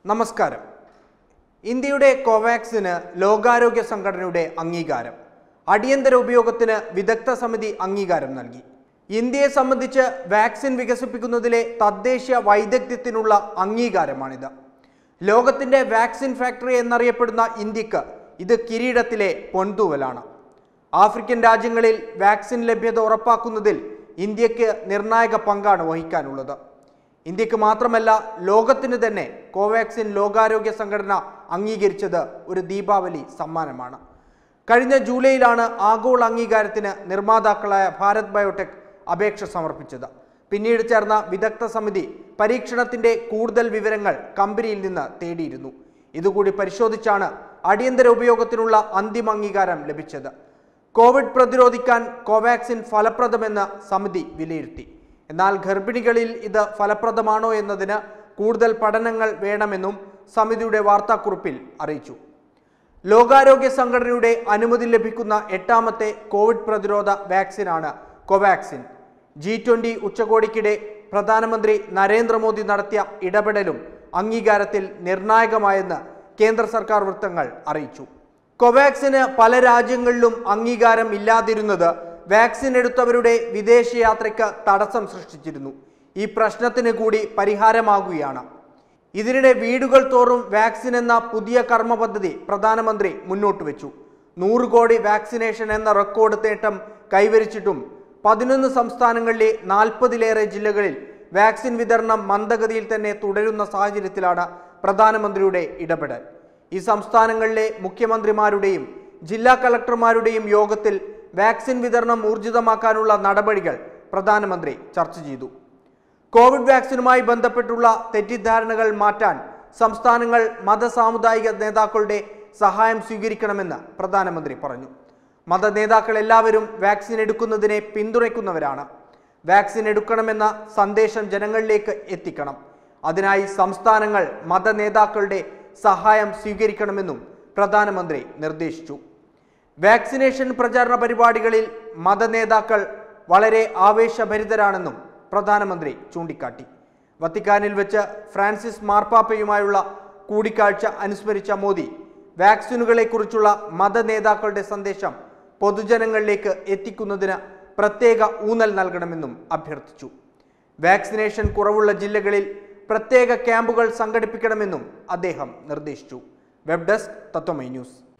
നമസ്കാരം ഇന്ത്യയുടെ കോവാക്സിന് ലോകാരോഗ്യ സംഘടനയുടെ അംഗീകാരം അടിയന്തര ഉപയോഗത്തിന് വിദഗ്ധ സമിതി അംഗീകാരം നൽകി ഇന്ത്യയെ സംബന്ധിച്ച് വാക്സിൻ വികസിപ്പിക്കുന്നതിലെ തദ്ദേശീയ വൈദഗ്ധ്യത്തിനുള്ള അംഗീകാരമാണിത് ലോകത്തിന്റെ വാക്സിൻ ഫാക്ടറി എന്നറിയപ്പെടുന്ന ഇന്ത്യക്ക് ഇത് കിരീടത്തിലെ പൊൻതൂവലാണ് ആഫ്രിക്കൻ രാജ്യങ്ങളിൽ വാക്സിൻ ലഭ്യത ഉറപ്പാക്കുന്നതിൽ ഇന്ത്യക്ക് നിർണായക പങ്കാണ് വഹിക്കാനുള്ളത് ഇന്ത്യക്ക് മാത്രമല്ല ലോകത്തിന് തന്നെ കോവാക്സിൻ ലോകാരോഗ്യ സംഘടന അംഗീകരിച്ചത് ഒരു ദീപാവലി സമ്മാനമാണ് കഴിഞ്ഞ ജൂലൈയിലാണ് ആഗോള അംഗീകാരത്തിന് നിർമ്മാതാക്കളായ ഭാരത് ബയോടെക് അപേക്ഷ സമർപ്പിച്ചത് പിന്നീട് ചേർന്ന വിദഗ്ധ സമിതി പരീക്ഷണത്തിന്റെ കൂടുതൽ വിവരങ്ങൾ കമ്പനിയിൽ നിന്ന് തേടിയിരുന്നു ഇതുകൂടി പരിശോധിച്ചാണ് അടിയന്തര ഉപയോഗത്തിനുള്ള അന്തിമ അംഗീകാരം ലഭിച്ചത് കോവിഡ് പ്രതിരോധിക്കാൻ കോവാക്സിൻ ഫലപ്രദമെന്ന് സമിതി വിലയിരുത്തി എന്നാൽ ഗർഭിണികളിൽ ഇത് ഫലപ്രദമാണോ എന്നതിന് കൂടുതൽ പഠനങ്ങൾ വേണമെന്നും സമിതിയുടെ വാർത്താക്കുറിപ്പിൽ അറിയിച്ചു ലോകാരോഗ്യ സംഘടനയുടെ അനുമതി ലഭിക്കുന്ന എട്ടാമത്തെ കോവിഡ് പ്രതിരോധ വാക്സിനാണ് കോവാക്സിൻ ജി ട്വന്റി ഉച്ചകോടിക്കിടെ പ്രധാനമന്ത്രി നരേന്ദ്രമോദി നടത്തിയ ഇടപെടലും അംഗീകാരത്തിൽ നിർണായകമായെന്ന് കേന്ദ്ര സർക്കാർ വൃത്തങ്ങൾ അറിയിച്ചു കോവാക്സിന് പല രാജ്യങ്ങളിലും അംഗീകാരം ഇല്ലാതിരുന്നത് വാക്സിൻ എടുത്തവരുടെ വിദേശയാത്രയ്ക്ക് തടസ്സം സൃഷ്ടിച്ചിരുന്നു ഈ പ്രശ്നത്തിന് കൂടി പരിഹാരമാകുകയാണ് ഇതിനിടെ വീടുകൾ തോറും വാക്സിൻ എന്ന പുതിയ കർമ്മ പദ്ധതി പ്രധാനമന്ത്രി മുന്നോട്ട് വെച്ചു നൂറ് കോടി വാക്സിനേഷൻ എന്ന റെക്കോർഡ് നേട്ടം കൈവരിച്ചിട്ടും പതിനൊന്ന് സംസ്ഥാനങ്ങളിലെ നാൽപ്പതിലേറെ ജില്ലകളിൽ വാക്സിൻ വിതരണം മന്ദഗതിയിൽ തന്നെ തുടരുന്ന സാഹചര്യത്തിലാണ് പ്രധാനമന്ത്രിയുടെ ഇടപെടൽ ഈ സംസ്ഥാനങ്ങളിലെ മുഖ്യമന്ത്രിമാരുടെയും ജില്ലാ കളക്ടർമാരുടെയും യോഗത്തിൽ വാക്സിൻ വിതരണം ഊർജിതമാക്കാനുള്ള നടപടികൾ പ്രധാനമന്ത്രി ചർച്ച ചെയ്തു കോവിഡ് വാക്സിനുമായി ബന്ധപ്പെട്ടുള്ള തെറ്റിദ്ധാരണകൾ മാറ്റാൻ സംസ്ഥാനങ്ങൾ മത സാമുദായിക നേതാക്കളുടെ സഹായം സ്വീകരിക്കണമെന്ന് പ്രധാനമന്ത്രി പറഞ്ഞു മത നേതാക്കൾ എല്ലാവരും വാക്സിൻ എടുക്കുന്നതിനെ പിന്തുണയ്ക്കുന്നവരാണ് വാക്സിൻ എടുക്കണമെന്ന സന്ദേശം ജനങ്ങളിലേക്ക് എത്തിക്കണം അതിനായി സംസ്ഥാനങ്ങൾ മത നേതാക്കളുടെ സഹായം സ്വീകരിക്കണമെന്നും പ്രധാനമന്ത്രി നിർദ്ദേശിച്ചു വാക്സിനേഷൻ പ്രചാരണ പരിപാടികളിൽ മതനേതാക്കൾ വളരെ ആവേശഭരിതരാണെന്നും പ്രധാനമന്ത്രി ചൂണ്ടിക്കാട്ടി വത്തിക്കാനിൽ വെച്ച് ഫ്രാൻസിസ് മാർപ്പാപ്പയുമായുള്ള കൂടിക്കാഴ്ച അനുസ്മരിച്ച മോദി വാക്സിനുകളെക്കുറിച്ചുള്ള മതനേതാക്കളുടെ സന്ദേശം പൊതുജനങ്ങളിലേക്ക് എത്തിക്കുന്നതിന് പ്രത്യേക ഊന്നൽ നൽകണമെന്നും അഭ്യർത്ഥിച്ചു വാക്സിനേഷൻ കുറവുള്ള ജില്ലകളിൽ പ്രത്യേക ക്യാമ്പുകൾ സംഘടിപ്പിക്കണമെന്നും അദ്ദേഹം നിർദ്ദേശിച്ചു വെബ് ഡെസ്ക് തത്വമൈ ന്യൂസ്